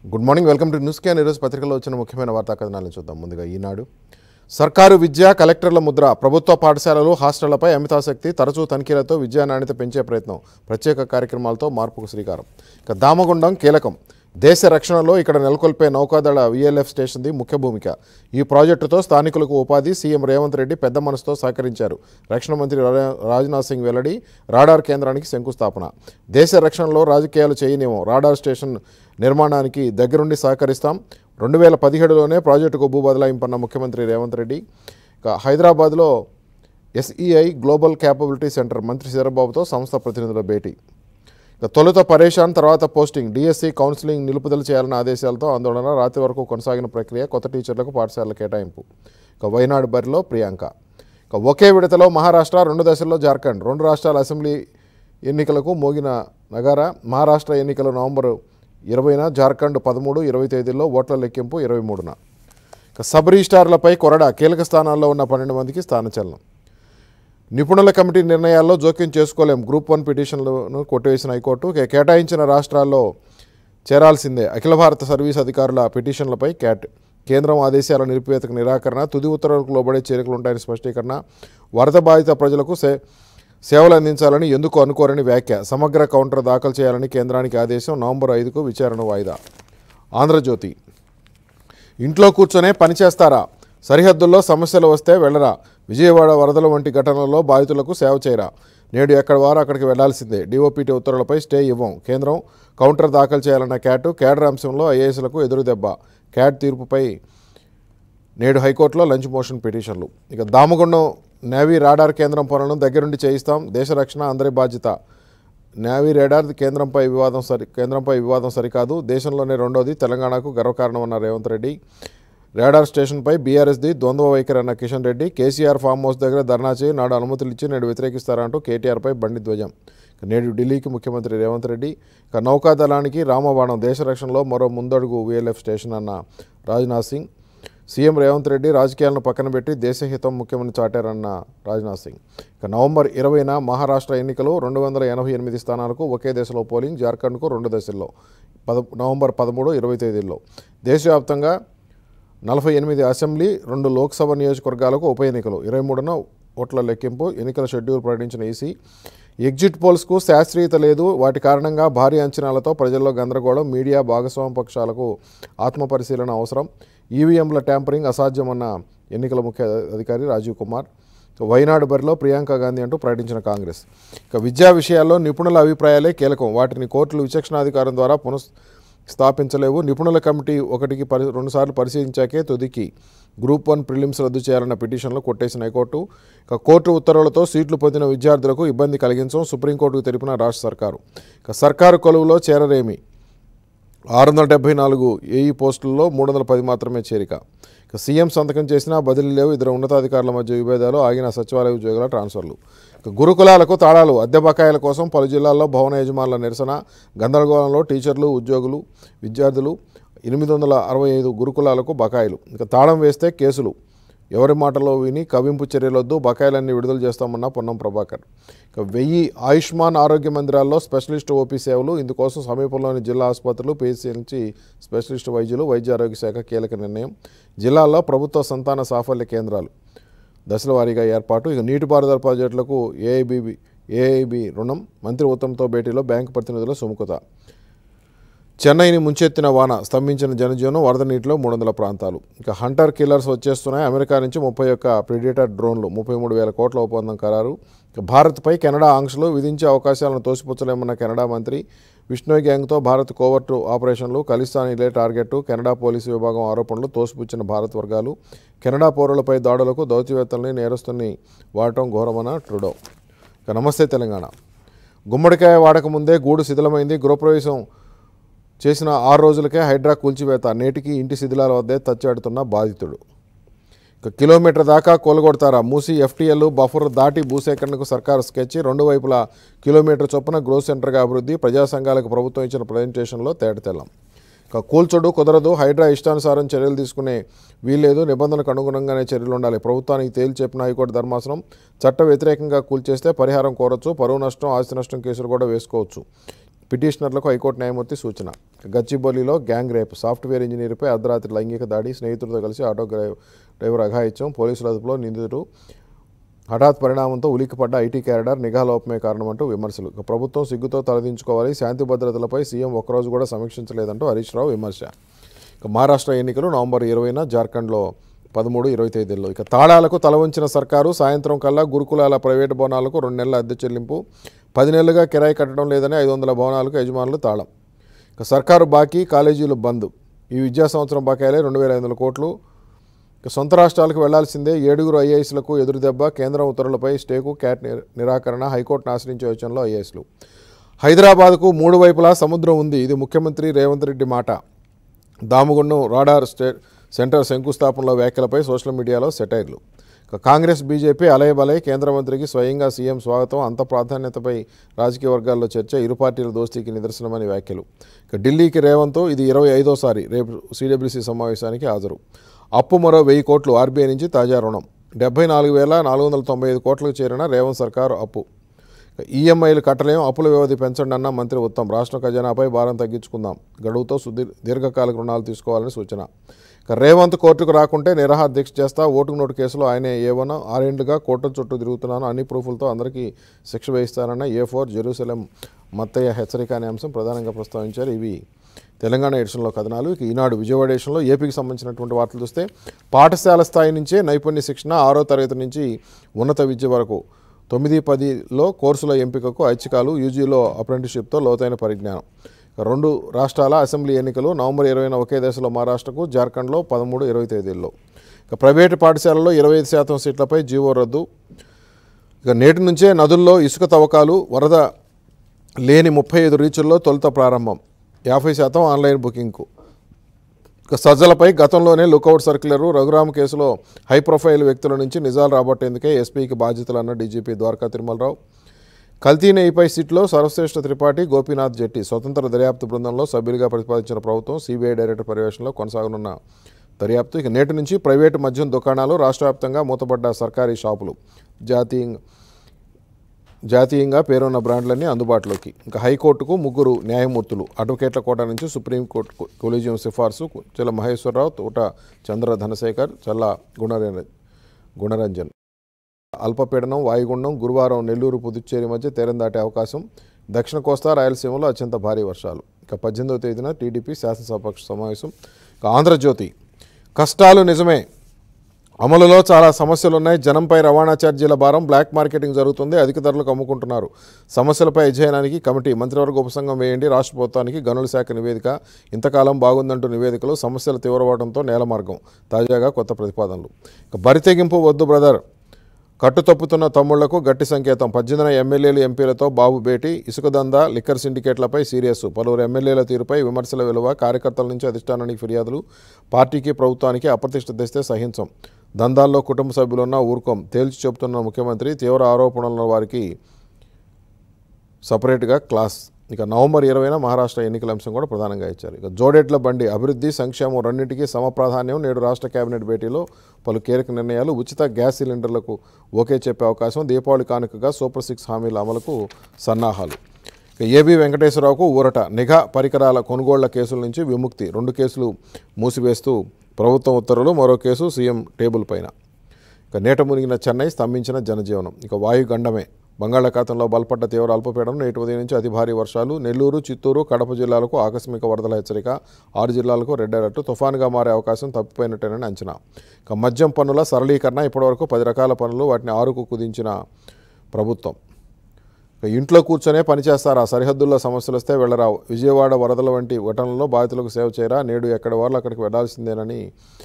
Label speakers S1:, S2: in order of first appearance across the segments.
S1: good morning welcome to news can ఈరోజు పత్రికలో వచ్చిన ముఖ్యమైన వార్తా కథనాలను చూద్దాం ముందుగా ఈనాడు సర్కారు విద్య కలెక్టర్ల ముద్ర ప్రభుత్వ పాఠశాలలు హాస్టళ్లపై అమితాశక్తి తరచూ తనిఖీలతో విద్యా నాణ్యత పెంచే ప్రయత్నం ప్రత్యేక కార్యక్రమాలతో మార్పుకు శ్రీకారం ఇక దామగుండం కీలకం దేశ రక్షణలో ఇక్కడ నెలకొల్పే నౌకాదళ విఎల్ఎఫ్ స్టేషన్ది ముఖ్య భూమిక ఈ ప్రాజెక్టుతో స్థానికులకు ఉపాధి సీఎం రేవంత్ రెడ్డి పెద్ద మనసుతో సహకరించారు రక్షణ మంత్రి రా- రాజ్నాథ్ సింగ్ వెల్లడి రాడార్ కేంద్రానికి శంకుస్థాపన దేశ రక్షణలో రాజకీయాలు చేయనివ్వం రాడార్ స్టేషన్ నిర్మాణానికి దగ్గరుండి సహకరిస్తాం రెండు వేల పదిహేడులోనే ప్రాజెక్టుకు భూ బదలాయింపన్న ముఖ్యమంత్రి రేవంత్ రెడ్డి ఇక హైదరాబాద్లో ఎస్ఈఐ గ్లోబల్ క్యాపబిలిటీ సెంటర్ మంత్రి చంద్రబాబుతో సంస్థ ప్రతినిధుల భేటీ ఇక తొలుత పరేషాన్ తర్వాత పోస్టింగ్ డిఎస్సి కౌన్సిలింగ్ నిలుపుదల చేయాలన్న ఆదేశాలతో ఆందోళన రాత్రి వరకు కొనసాగిన ప్రక్రియ కొత్త టీచర్లకు పాఠశాలల కేటాయింపు ఇక వైనాడు బరిలో ప్రియాంక ఇక ఒకే విడతలో మహారాష్ట్ర రెండు దశల్లో జార్ఖండ్ రెండు రాష్ట్రాల అసెంబ్లీ ఎన్నికలకు మోగిన నగార మహారాష్ట్ర ఎన్నికలు నవంబర్ ఇరవైన జార్ఖండ్ పదమూడు ఇరవై తేదీల్లో ఓట్ల లెక్కింపు ఇరవై మూడున ఇక సబ్ రిజిస్టార్లపై కొరడా కీలక స్థానాల్లో ఉన్న పన్నెండు మందికి స్థానచలనం నిపుణుల కమిటీ నిర్ణయాల్లో జోక్యం చేసుకోలేం గ్రూప్ వన్ పిటిషన్లను కొట్టివేసిన హైకోర్టు ఇక కేటాయించిన రాష్ట్రాల్లో చేరాల్సిందే అఖిల భారత సర్వీస్ అధికారుల పిటిషన్లపై క్యాట్ కేంద్రం ఆదేశాల నిలిపివేతకు నిరాకరణ తుది ఉత్తర్వులకు లోబడే చేరికలు ఉంటాయని స్పష్టీకరణ వరద బాధిత ప్రజలకు సే సేవలు అందించాలని ఎందుకు అనుకోరని వ్యాఖ్య సమగ్ర కౌంటర్ దాఖలు చేయాలని కేంద్రానికి ఆదేశం నవంబర్ ఐదుకు విచారణ వాయిదా ఆంధ్రజ్యోతి ఇంట్లో కూర్చొనే పనిచేస్తారా సరిహద్దుల్లో సమస్యలు వస్తే వెళ్ళరా విజయవాడ వరదల వంటి ఘటనల్లో బాధితులకు సేవ చేయరా నేడు ఎక్కడ వారు అక్కడికి వెళ్లాల్సిందే డీఓపీటీ ఉత్తర్వులపై స్టే ఇవ్వం కేంద్రం కౌంటర్ దాఖలు చేయాలన్న క్యాటు క్యాడర్ అంశంలో ఐఏఎస్లకు ఎదురుదెబ్బ క్యాట్ తీర్పుపై నేడు హైకోర్టులో లంచ్ మోషన్ పిటిషన్లు ఇక దామగుండం నేవీ రాడార్ కేంద్రం పనులను దగ్గరుండి చేయిస్తాం దేశ రక్షణ అందరి బాధ్యత నేవీ రాడార్ కేంద్రంపై వివాదం సరి కేంద్రంపై వివాదం సరికాదు దేశంలోనే రెండోది తెలంగాణకు గర్వకారణమన్న రేవంత్ రెడ్డి రాడార్ స్టేషన్పై బీఆర్ఎస్ది ద్వంద్వ వైఖరి అన్న కిషన్ రెడ్డి కేసీఆర్ ఫామ్ హౌస్ దగ్గర ధర్నా చేయి నాడు అనుమతులు ఇచ్చి నేడు వ్యతిరేకిస్తారంటూ కేటీఆర్పై బండి ధ్వజం ఇక నేడు ఢిల్లీకి ముఖ్యమంత్రి రేవంత్ రెడ్డి ఇక నౌకాదళానికి రామబాణం దేశ రక్షణలో మరో ముందడుగు వీఎల్ఎఫ్ స్టేషన్ అన్న రాజ్నాథ్ సింగ్ సీఎం రేవంత్ రెడ్డి రాజకీయాలను పక్కన పెట్టి దేశహితం ముఖ్యమని చాటారన్న రాజ్నాథ్ సింగ్ ఇక నవంబర్ ఇరవైన మహారాష్ట్ర ఎన్నికలు రెండు వందల ఎనభై ఎనిమిది స్థానాలకు ఒకే దశలో పోలింగ్ జార్ఖండ్కు రెండు దశల్లో పద నవంబర్ పదమూడు ఇరవై తేదీల్లో దేశవ్యాప్తంగా నలభై ఎనిమిది అసెంబ్లీ రెండు లోక్సభ నియోజకవర్గాలకు ఉప ఎన్నికలు ఇరవై మూడున ఓట్ల లెక్కింపు ఎన్నికల షెడ్యూల్ ప్రకటించిన ఈసీ ఎగ్జిట్ పోల్స్కు శాస్త్రీయత లేదు వాటి కారణంగా భారీ అంచనాలతో ప్రజల్లో గందరగోళం మీడియా భాగస్వామ్య పక్షాలకు ఆత్మపరిశీలన అవసరం ఈవీఎంల ట్యాంపరింగ్ అసాధ్యమన్న ఎన్నికల ముఖ్య అధికారి రాజీవ్ కుమార్ వైనాడు బరిలో ప్రియాంక గాంధీ అంటూ ప్రకటించిన కాంగ్రెస్ ఇక విద్యా విషయాల్లో నిపుణుల అభిప్రాయాలే కీలకం వాటిని కోర్టులు విచక్షణాధికారం ద్వారా పునః స్థాపించలేవు నిపుణుల కమిటీ ఒకటికి పరి రెండుసార్లు పరిశీలించాకే తుదికి గ్రూప్ వన్ ప్రిలిమ్స్ రద్దు చేయాలన్న పిటిషన్లు కొట్టేసిన హైకోర్టు ఇక కోర్టు ఉత్తర్వులతో సీట్లు పొందిన విద్యార్థులకు ఇబ్బంది కలిగించడం సుప్రీంకోర్టుకు తెలిపిన రాష్ట్ర సర్కారు ఇక సర్కారు కొలువులో చేరరేమి ఆరు వందల డెబ్బై నాలుగు ఏఈ పోస్టుల్లో మూడు వందల పది మాత్రమే చేరిక ఇక సీఎం సంతకం చేసినా బదిలీ లేవు ఇద్దరు ఉన్నతాధికారుల మధ్య విభేదాలు ఆగిన సచివాలయ ఉద్యోగుల ట్రాన్స్ఫర్లు ఇక గురుకులాలకు తాళాలు అద్దె బకాయిల కోసం పలు జిల్లాల్లో భవన యజమానుల నిరసన గందరగోళంలో టీచర్లు ఉద్యోగులు విద్యార్థులు ఎనిమిది వందల అరవై ఐదు గురుకులాలకు బకాయిలు ఇక తాళం వేస్తే కేసులు ఎవరి మాటలో విని కవింపు చర్యలొద్దు బకాయిలన్నీ విడుదల చేస్తామన్న పొన్నం ప్రభాకర్ ఇక వెయ్యి ఆయుష్మాన్ ఆరోగ్య మందిరాల్లో స్పెషలిస్ట్ ఓపీ సేవలు ఇందుకోసం సమీపంలోని జిల్లా ఆసుపత్రులు పిహెచ్సి నుంచి స్పెషలిస్ట్ వైద్యులు వైద్య ఆరోగ్య శాఖ కీలక నిర్ణయం జిల్లాల్లో ప్రభుత్వ సంతాన సాఫల్య కేంద్రాలు దశల వారీగా ఏర్పాటు ఇక నీటిపారుదల ప్రాజెక్టులకు ఏఐబిబి ఏఐబి రుణం మంత్రి ఉత్తమ్తో భేటీలో బ్యాంకు ప్రతినిధుల సుముఖత చెన్నైని ముంచెత్తిన వాన స్తంభించిన జనజీవనం వరద నీటిలో మూడు వందల ప్రాంతాలు ఇక హంటర్ కిల్లర్స్ వచ్చేస్తున్నాయి అమెరికా నుంచి ముప్పై ఒక్క ప్రిడేటర్ డ్రోన్లు ముప్పై మూడు వేల కోట్ల ఒప్పందం ఖరారు ఇక భారత్పై కెనడా ఆంక్షలు విధించే అవకాశాలను తోసిపుచ్చలేమన్న కెనడా మంత్రి విష్ణోయ్ గ్యాంగ్తో భారత్ కోవర్టు ఆపరేషన్లు ఖలిస్తానీలే టార్గెట్ కెనడా పోలీసు విభాగం ఆరోపణలు తోసిపుచ్చిన భారత్ వర్గాలు కెనడా పౌరులపై దాడులకు దౌత్యవేత్తల్ని నేరస్తుల్ని వాడటం ఘోరమన్న ట్రుడో ఇక నమస్తే తెలంగాణ గుమ్మడికాయ వాడక ముందే గూడు శిథిలమైంది గృహప్రవేశం చేసిన ఆరు రోజులకే హైడ్రా కూల్చివేత నేటికి ఇంటి శిథిలాల వద్దే తచ్చాడుతున్న బాధితుడు ఇక కిలోమీటర్ దాకా కూలగొడతారా మూసి ఎఫ్టీఎల్ బఫర్ దాటి భూసేకరణకు సర్కారు స్కెచ్ రెండు వైపులా కిలోమీటర్ చొప్పున గ్రోత్ సెంటర్గా అభివృద్ధి ప్రజా సంఘాలకు ప్రభుత్వం ఇచ్చిన ప్రజెంటేషన్లో తేటతెల్లం ఇక కూల్చొడు కుదరదు హైడ్రా ఇష్టానుసారం చర్యలు తీసుకునే వీల్లేదు నిబంధనలకు అనుగుణంగానే చర్యలు ఉండాలి ప్రభుత్వానికి తేల్చి చెప్పిన హైకోర్టు ధర్మాసనం చట్ట వ్యతిరేకంగా కూల్చేస్తే పరిహారం కోరచ్చు పరువు నష్టం ఆస్తి నష్టం కేసులు కూడా వేసుకోవచ్చు పిటిషనర్లకు హైకోర్టు న్యాయమూర్తి సూచన గచ్చిబౌలిలో గ్యాంగ్ రేప్ సాఫ్ట్వేర్ ఇంజనీర్పై అర్ధరాత్రి లైంగిక దాడి స్నేహితుడితో కలిసి ఆటో డ్రైవ్- డ్రైవర్ అఘాయిత్యం పోలీసుల అదుపులో నిందితుడు హఠాత్ పరిణామంతో ఉలిక్కిపడ్డ ఐటీ క్యారిడర్ నిఘా లోపమే కారణమంటూ విమర్శలు ఇక ప్రభుత్వం సిగ్గుతో తలదించుకోవాలి శాంతి భద్రతలపై సీఎం ఒక్కరోజు కూడా సమీక్షించలేదంటూ హరీష్ రావు విమర్శ ఇక మహారాష్ట్ర ఎన్నికలు నవంబర్ ఇరవైన జార్ఖండ్లో పదమూడు ఇరవై తేదీల్లో ఇక తాళాలకు తల వంచిన సర్కారు సాయంత్రం కల్లా గురుకులాల ప్రైవేటు భవనాలకు రెండు నెలల అద్దె చెల్లింపు పది నెలలుగా కిరాయి కట్టడం లేదని ఐదు వందల భవనాలకు యజమానులు తాళం ఇక సర్కారు బాకీ కాలేజీలు బంద్ ఈ విద్యా సంవత్సరం బకాయిలే రెండు వేల ఐదు వందల కోట్లు ఇక సొంత రాష్ట్రాలకు వెళ్లాల్సిందే ఏడుగురు ఐఏఎస్లకు ఎదురుదెబ్బ కేంద్రం ఉత్తర్వులపై స్టేకు క్యాట్ నిర- నిరాకరణ హైకోర్టును ఆశ్రయించే యోచనలో ఐఏఎస్లు హైదరాబాద్కు మూడు వైపులా సముద్రం ఉంది ఇది ముఖ్యమంత్రి రేవంత్ రెడ్డి మాట దాముగుండం రాడార్ స్టే సెంటర్ శంకుస్థాపనలో వ్యాఖ్యలపై సోషల్ మీడియాలో సెటైర్లు ఇక కాంగ్రెస్ బీజేపీ అలయబలై కేంద్ర మంత్రికి స్వయంగా సీఎం స్వాగతం అంత ప్రాధాన్యతపై రాజకీయ వర్గాల్లో చర్చ ఇరు పార్టీల దోస్తీకి నిదర్శనమని వ్యాఖ్యలు ఇక ఢిల్లీకి రేవంత్ ఇది ఇరవై ఐదోసారి రేపు సిడబ్ల్యూసీ సమావేశానికి హాజరు అప్పు మరో వెయ్యి కోట్లు ఆర్బీఐ నుంచి తాజా రుణం డెబ్బై నాలుగు వేల నాలుగు వందల తొంభై ఐదు కోట్లకు చేరిన రేవంత్ సర్కారు అప్పు ఈఎంఐలు కట్టలేం అప్పుల వ్యవధి పెంచండి అన్న మంత్రి ఉత్తమ్ రాష్ట్ర ఖజానాపై భారం తగ్గించుకుందాం గడువుతో సుదీర్ దీర్ఘకాలిక రుణాలు తీసుకోవాలని సూచన ఇక రేవంత్ కోర్టుకు రాకుంటే నిరాహార దీక్ష చేస్తా ఓటుకు నోటు కేసులో ఆయన ఏవనో ఆరేండ్లుగా కోర్టుల చుట్టూ తిరుగుతున్నాను అన్ని ప్రూఫ్లతో అందరికీ శిక్ష వేయిస్తానన్న ఏ ఫోర్ జెరూసలేం మత్తయ్య హెచ్చరిక అనే అంశం ప్రధానంగా ప్రస్తావించారు ఇవి తెలంగాణ ఎడిషన్లో కథనాలు ఇక ఈనాడు విజయవాడ ఎడిషన్లో ఏపీకి సంబంధించినటువంటి వార్తలు చూస్తే పాఠశాల స్థాయి నుంచే నైపుణ్య శిక్షణ ఆరో తరగతి నుంచి ఉన్నత విద్య వరకు తొమ్మిది పదిలో కోర్సుల ఎంపికకు ఐచ్ఛికాలు యూజీలో అప్రెంటిస్షిప్తో లోతైన పరిజ్ఞానం ఇక రెండు రాష్ట్రాల అసెంబ్లీ ఎన్నికలు నవంబర్ ఇరవైన ఒకే దశలో మహారాష్ట్రకు జార్ఖండ్లో పదమూడు ఇరవై తేదీల్లో ఇక ప్రైవేటు పాఠశాలల్లో ఇరవై ఐదు శాతం సీట్లపై జీవో రద్దు ఇక నేటి నుంచే నదుల్లో ఇసుక తవ్వకాలు వరద లేని ముప్పై ఐదు రీచుల్లో తొలుత ప్రారంభం యాభై శాతం ఆన్లైన్ బుకింగ్కు ఇక సజ్జలపై గతంలోనే లుకౌట్ సర్క్యులరు రఘురామ్ కేసులో హై ప్రొఫైల్ వ్యక్తుల నుంచి నిజాలు రాబట్టేందుకే ఎస్పీకి బాధ్యతలు అన్న డీజీపీ ద్వారకా తిరుమలరావు కల్తీ నెయ్యిపై సీట్లో సర్వశ్రేష్ఠ త్రిపాఠి గోపీనాథ్ జెట్టి స్వతంత్ర దర్యాప్తు బృందంలో సభ్యులుగా ప్రతిపాదించిన ప్రభుత్వం సిబిఐ డైరెక్టర్ పర్యవేక్షణలో కొనసాగనున్న దర్యాప్తు ఇక నేటి నుంచి ప్రైవేటు మద్యం దుకాణాలు రాష్ట్ర వ్యాప్తంగా మూతపడ్డ సర్కారీ షాపులు జాతీయంగా జాతీయంగా పేరున్న బ్రాండ్లన్నీ అందుబాటులోకి ఇంకా హైకోర్టుకు ముగ్గురు న్యాయమూర్తులు అడ్వకేట్ల కోట నుంచి సుప్రీంకోర్టు కొలీజియం సిఫార్సు చెల్ల మహేశ్వరరావు తోట చంద్ర ధనశేఖర్ చల్ల గుణర గుణరంజన్ అల్పపీడనం వాయుగుండం గురువారం నెల్లూరు పుదుచ్చేరి మధ్య తీరం దాటే అవకాశం దక్షిణ కోస్తా రాయలసీమలో అత్యంత భారీ వర్షాలు ఇక పద్దెనిమిదవ తేదీన టీడీపీ శాసనసభాపక్ష సమావేశం ఇక ఆంధ్రజ్యోతి కష్టాలు నిజమే అమలులో చాలా సమస్యలు ఉన్నాయి జనంపై రవాణా ఛార్జీల భారం బ్లాక్ మార్కెటింగ్ జరుగుతుంది అధిక ధరలకు అమ్ముకుంటున్నారు సమస్యలపై అధ్యయనానికి కమిటీ మంత్రివర్గ ఉపసంఘం వేయండి రాష్ట్ర ప్రభుత్వానికి గనుల శాఖ నివేదిక ఇంతకాలం బాగుందంటూ నివేదికలు సమస్యలు తీవ్రవడంతో నేలమార్గం తాజాగా కొత్త ప్రతిపాదనలు ఇక బరితెగింపు వద్దు బ్రదర్ కట్టు తప్పుతున్న తమ్ముళ్లకు గట్టి సంకేతం పద్దెనిమిదిన ఎమ్మెల్యేలు ఎంపీలతో బాబు భేటీ ఇసుక దందా లిక్కర్ సిండికేట్లపై సీరియస్ పలువురు ఎమ్మెల్యేల తీరుపై విమర్శల విలువ కార్యకర్తల నుంచి అధిష్టానానికి ఫిర్యాదులు పార్టీకి ప్రభుత్వానికి అప్రతిష్ట తెస్తే సహించం దందాల్లో కుటుంబ సభ్యులున్న ఊరుకోం తేల్చి చెబుతున్న ముఖ్యమంత్రి తీవ్ర ఆరోపణలున్న వారికి సపరేట్గా క్లాస్ ఇక నవంబర్ ఇరవైన మహారాష్ట్ర ఎన్నికల అంశం కూడా ప్రధానంగా ఇచ్చారు ఇక జోడెట్ల బండి అభివృద్ధి సంక్షేమం రెండింటికి సమప్రాధాన్యం నేడు రాష్ట్ర కేబినెట్ భేటీలో పలు కీలక నిర్ణయాలు ఉచిత గ్యాస్ సిలిండర్లకు ఓకే చెప్పే అవకాశం దీపావళి కానుకగా సూపర్ సిక్స్ హామీల అమలుకు సన్నాహాలు ఇక ఏబి వెంకటేశ్వరరావుకు ఊరట నిఘా పరికరాల కొనుగోళ్ల కేసుల నుంచి విముక్తి రెండు కేసులు మూసివేస్తూ ప్రభుత్వం ఉత్తర్వులు మరో కేసు సీఎం టేబుల్ పైన ఇక నేట మునిగిన చెన్నై స్తంభించిన జనజీవనం ఇక వాయుగండమే బంగాళాఖాతంలో బలపడ్డ తీవ్ర అల్పపీడనం నేటి ఉదయం నుంచి అతి భారీ వర్షాలు నెల్లూరు చిత్తూరు కడప జిల్లాలకు ఆకస్మిక వరదల హెచ్చరిక ఆరు జిల్లాలకు రెడ్ అలర్ట్ తుఫానుగా మారే అవకాశం తప్పిపోయినట్టేనని అంచనా ఇక మద్యం పన్నుల సరళీకరణ ఇప్పటివరకు పది రకాల పనులు వాటిని ఆరుకు కుదించిన ప్రభుత్వం ఇక ఇంట్లో కూర్చొనే పనిచేస్తారా సరిహద్దుల్లో సమస్యలు వస్తే వెళ్ళరావు విజయవాడ వరదల వంటి ఘటనల్లో బాధితులకు సేవ చేయరా నేడు ఎక్కడి వాళ్ళు అక్కడికి వెళ్లాల్సిందేనని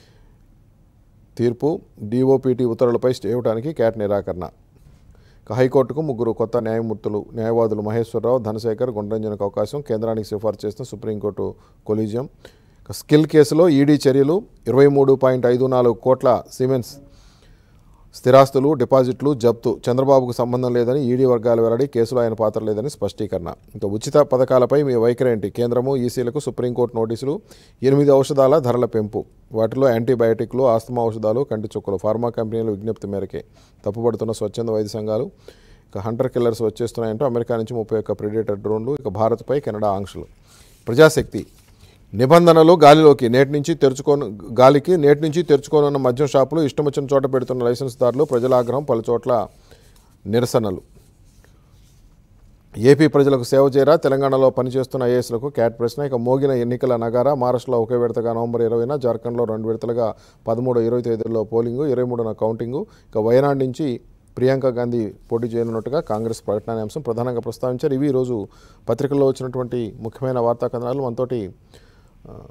S1: తీర్పు డీఓపీటీ ఉత్తర్వులపై స్టే ఇవ్వడానికి క్యాట్ నిరాకరణ ఇక హైకోర్టుకు ముగ్గురు కొత్త న్యాయమూర్తులు న్యాయవాదులు మహేశ్వరరావు ధనశేఖర్ గుండ్రంజనకు అవకాశం కేంద్రానికి సిఫార్సు చేసిన సుప్రీంకోర్టు కొలీజియం ఇక స్కిల్ కేసులో ఈడీ చర్యలు ఇరవై మూడు పాయింట్ ఐదు నాలుగు కోట్ల సిమెన్స్ స్థిరాస్తులు డిపాజిట్లు జప్తు చంద్రబాబుకు సంబంధం లేదని ఈడీ వర్గాల వెల్లడి కేసులో ఆయన పాత్ర లేదని స్పష్టీకరణ ఇంకా ఉచిత పథకాలపై మీ వైఖరి ఏంటి కేంద్రము ఈసీలకు సుప్రీంకోర్టు నోటీసులు ఎనిమిది ఔషధాల ధరల పెంపు వాటిలో యాంటీబయాటిక్లు ఆస్తమా ఔషధాలు కంటి చుక్కలు ఫార్మా కంపెనీల విజ్ఞప్తి మేరకే తప్పుపడుతున్న స్వచ్ఛంద వైద్య సంఘాలు ఇక హంటర్ కిల్లర్స్ వచ్చేస్తున్నాయంటూ అమెరికా నుంచి ముప్పై ఒక్క ప్రెడేటర్ డ్రోన్లు ఇక భారత్పై కెనడా ఆంక్షలు ప్రజాశక్తి నిబంధనలు గాలిలోకి నేటి నుంచి తెరుచుకోను గాలికి నేటి నుంచి తెరుచుకోనున్న మద్యం షాపులు ఇష్టం వచ్చిన చోట పెడుతున్న లైసెన్స్దారులు ప్రజల ఆగ్రహం పలు చోట్ల నిరసనలు ఏపీ ప్రజలకు సేవ చేయరా తెలంగాణలో పనిచేస్తున్న ఐఏఎస్లకు క్యాట్ ప్రశ్న ఇక మోగిన ఎన్నికల నగారా మహారాష్ట్రలో ఒకే విడతగా నవంబర్ ఇరవైన జార్ఖండ్లో రెండు విడతలుగా పదమూడు ఇరవై తేదీల్లో పోలింగు ఇరవై మూడున కౌంటింగు ఇక వయనాడ్ నుంచి ప్రియాంక గాంధీ పోటీ చేయనున్నట్టుగా కాంగ్రెస్ ప్రకటన అనే అంశం ప్రధానంగా ప్రస్తావించారు ఇవి ఈరోజు పత్రికల్లో వచ్చినటువంటి ముఖ్యమైన వార్తా కథనాలు మనతోటి ఆ,